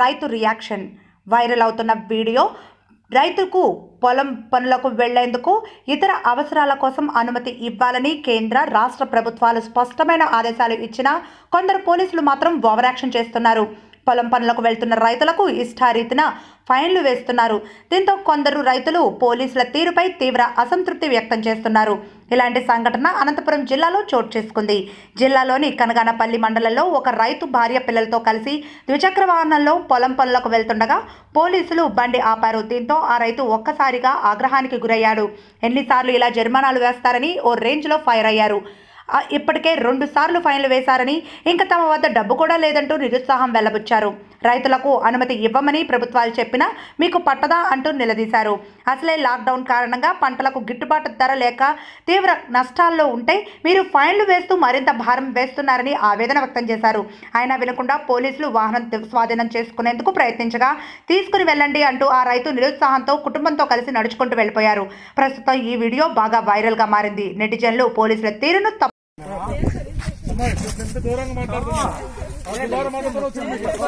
రైతు reaction viral అవుతున్న video రైతుకు పొలం పనులకు వెళ్లేందుకు ఇతర అవసరాల కోసం అనుమతి ఇవ్వాలని కేంద్ర రాష్ట్ర ప్రభుత్వాలు స్పష్టమైన ఆదేశాలు ఇచ్చినా కొందరు పోలీసులు మాత్రం ఓవరాక్షన్ చేస్తున్నారు పొలం పనులకు వెళ్తున్న రైతులకు ఇష్టారీతిన ఫైన్లు వేస్తున్నారు దీంతో కొందరు రైతులు పోలీసుల తీరుపై తీవ్ర అసంతృప్తి వ్యక్తం చేస్తున్నారు ఇలాంటి సంఘటన అనంతపురం జిల్లాలో చోటు చేసుకుంది జిల్లాలోని కనగానపల్లి మండలంలో ఒక రైతు భార్య పిల్లలతో కలిసి ద్విచక్ర వాహనంలో పొలం పనులకు వెళ్తుండగా పోలీసులు బండి ఆపారు దీంతో ఆ రైతు ఒక్కసారిగా ఆగ్రహానికి గురయ్యాడు ఎన్నిసార్లు ఇలా జరిమానాలు వేస్తారని ఓ రేంజ్లో ఫైర్ అయ్యారు ఆ, ఇప్పటికే రెండు సార్లు ఫైన్లు వేశారని ఇంకా తమ వద్ద డబ్బు కూడా లేదంటూ నిరుత్సాహం వెల్లబుచ్చారు రైతులకు అనుమతి ఇవ్వమని ప్రభుత్వాలు చెప్పినా మీకు పట్టదా అంటూ నిలదీశారు అసలే లాక్డౌన్ కారణంగా పంటలకు గిట్టుబాటు ధర లేక తీవ్ర నష్టాల్లో ఉంటే మీరు ఫైన్లు వేస్తూ మరింత భారం వేస్తున్నారని ఆవేదన వ్యక్తం చేశారు అయినా వినకుండా పోలీసులు వాహనం తి- స్వాధీనం చేసుకునేందుకు ప్రయత్నించగా తీసుకుని వెళ్ళండి అంటూ ఆ రైతు నిరుత్సాహంతో కుటుంబంతో కలిసి నడుచుకుంటూ వెళ్ళిపోయారు ప్రస్తుతం ఈ వీడియో బాగా వైరల్గా మారింది నెటిజన్లు పోలీసుల తీరును తప్పు అమ్మా, ఎంత దూరంగా మాట్లాడుతున్నా అంత దూరం మాట్లాడుతున్నా వచ్చింది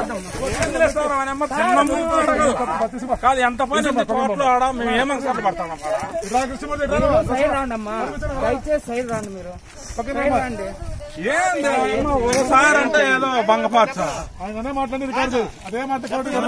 మీకు. కాదు ఎంత పని ఉంది తోటలో ఆడ మేము ఏమని సార్లు పడతాం ఇట్లా కృష్ణమూర్తి ఇట్లా రా. సైడ్ రాండి అమ్మా దయచేసి సైడ్ రాండి మీరు పక్కన సైడ్ రా. రండి ఏంది ఏమో ఒకసారి అంటే ఏదో బంగపాచ ఆయన అనే మాట్లాడేది కాదు అదే మాట కోర్టు కదా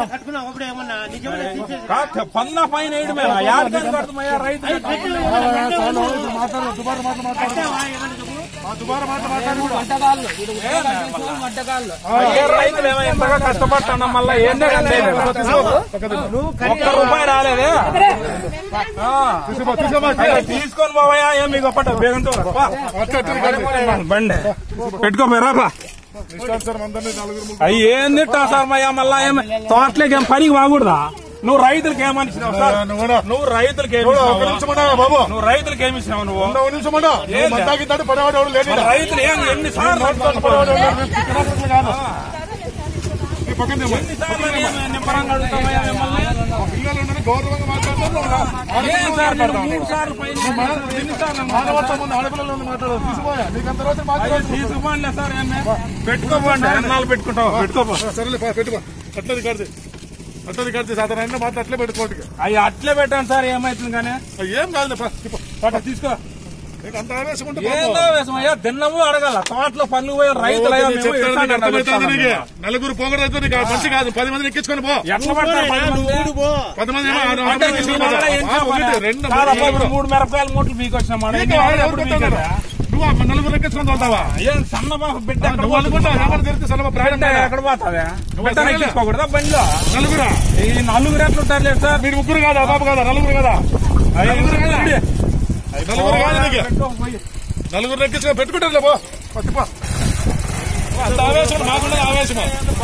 కాదు పన్న పైన వేయడమేనా యాడికని కడుతున్నాయా రైతు చాలు మాట్లాడు దుబారా మాటలు మాట్లాడు ఆ దుబారా మాటలు మాట్లాడు కూడా అడ్డగాళ్ళు ఇది ఉద్యోగాలు అడ్డగాళ్ళు ఏ రైతులు ఏమో ఇంతగా కష్టపడుతున్నాం మళ్ళీ ఏందే కంటే ఒక్క రూపాయి రాలేదే ఆ. తీసుకో తీసుకోమా అయ్యో, తీసుకొని పోవయా ఏం మీకు ఒప్పట బేగంతో రా. అట్లా అట్లా కాదు. బండి పెట్టుకోపోయారా బా ఇష్టానుసారం అందరినీ నలుగురు ముగ్గురు అయ్యి ఏం తిట్టా సార్ మయ్యా మళ్ళా ఏం తోటలోకి ఏం పనికి బాగుడదా నువ్వు రైతులకి ఏమనిచ్చినావు సార్ నువ్వు కూడా. నువ్వు రైతులకి ఏమి చూడు, ఇచ్చినావు? ఒక నిమిషం ఉండవా బాబు నువ్వు రైతులకి ఏమి ఇచ్చినావు నువ్వు ఉన్న ఒక నిమిషం ఉండవు నువ్వు మందాకిద్దాడు పడేవాడు లేడు ఈడ. రైతులు ఏం ఎన్ని సార్లు పడేవాడు లేడు. నేను తిక్కనట్లు కాదు. ఈ పక్కన నిమ్మ. నిమ్మరంగా అడుగుతామయ్యా మిమ్మల్ని ఆ పిల్లలు ఉండని గౌరవంగా మాట్లాడుతున్నారు ఏం సార్ మీరు మూడు సార్లు పైన ఎన్నిసార్లు మానవత్వం ఉంది ఆడపిల్లలు ఉంది మాట్లాడదు తీసుకోయా నీకు అంత రోజు అయ్యో, మాట్లాడదు తీసుకోండి సార్ ఏమే పెట్టుకోపోండి ఎన్నాళ్ళు పెట్టుకుంటావు పెట్టుకోపో సరేలే పా, పెట్టుకో అట్లది కడితే అట్లది కడితే సాధారణ అయినా మాత్రం అట్లే పెట్టుకోండి అయ్యి అట్లే పెట్టండి సార్ ఏమైతుంది కానీ ఏం కాదులే పా, ఇప్పు. పట్టు తీసుకో నీకు అంత ఆవేశం ఉంటే ఏందో వేసమయ్యా దిన్నము అడగల తోటలో పనులు పోయి రైతులు అయ్యా మేము చెప్తాను నీకు ఇస్తాను అర్థమవుతుంది నీకు. అడుగుతాను. నలుగురు పోగొడైతే నీకు మంచి కాదు పది మందిని ఎక్కించుకొని పో ఎట్లా పడతారు పది మంది? పది మంది ఏమో ఆరు- అంటే ఆరు మీ మంది వల్ల ఏం ఆ, ఒకటి, చెప్పాలి? రెండు కాదప్పా, మూడు, ఇప్పుడు మూడు మిరపకాయలు మూటలు మీకు వచ్చిన మాట నీకు ఎవరు ఎవరు పెట్టారు? నువ్వు ఆ నలుగురు ఎక్కించుకొని వెళ్తావా ఏం సన్న బాబు బిడ్డ ఎక్కడ నువ్వు అనుకుంటావు ఎవరు తెలిస్తే సలభ ప్రాణం బిడ్డ లేదా? ఎక్కడ పోతావా నువ్వు బిడ్డ సరేలే. ఎక్కించుకోకూడదా బండిలో నలుగురా ఈ నలుగురు ఎట్లా ఉంటారు లేదు సార్ మీరు ముగ్గురు కాదా బాబు కాదా నలుగురు కదా నలుగురు కదా ఇడి. నలుగురు కాదు నీకు పెట్టుకో, పోయి. నలుగురు ఎక్కించుకొని పెట్టుకుంటారులే పో పత్తి పో అంత ఆవేశం మాకుండా ఆవేశం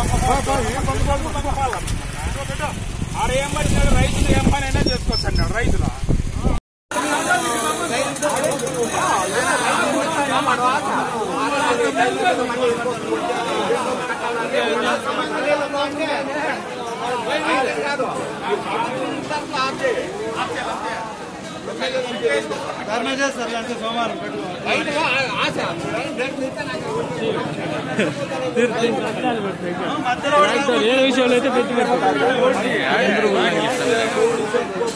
ఆడ ఏం పడినాడు రైతులు ఏం పని అయినా చేసుకోవచ్చు అన్నాడు రైతులు ఏ విషయంలో అయితే పెట్టి